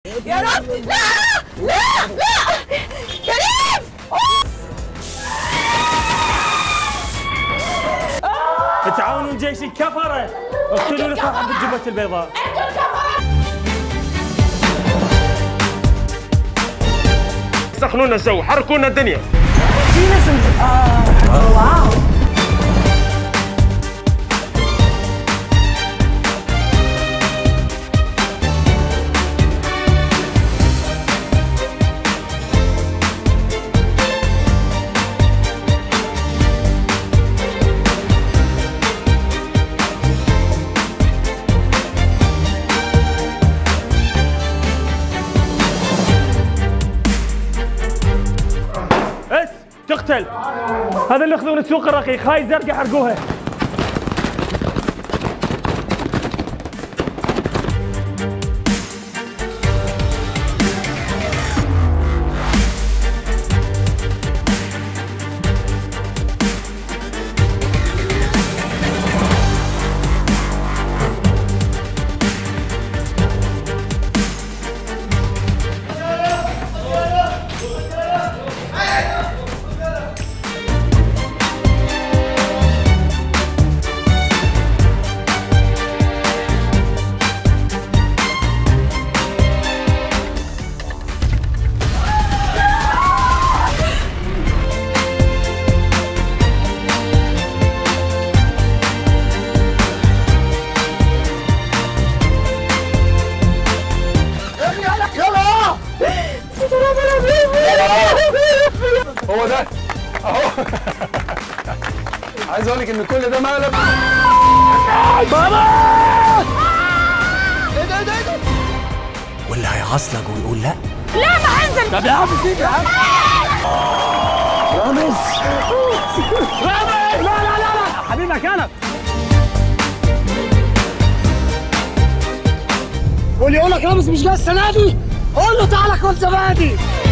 يا رب لا لا لا كريم تعاونوا جيش الكفره اقتلوا لي صاحب الجبهه البيضاء سخنونا الجو حركونا الدنيا اس تقتل هذا اللي ياخذون السوق الرقيق هاي زرقاء حرقوها هو ده اهو عايز اقول لك ان كل ده مقلب واللي هيعصلك ويقول لا لا ما هنزل طب يا عم سيدي يا عم رامز رامز لا لا لا لا حبيبي مكانك واللي يقول لك رامز مش جاي السنه دي قول له تعالى كل زبادي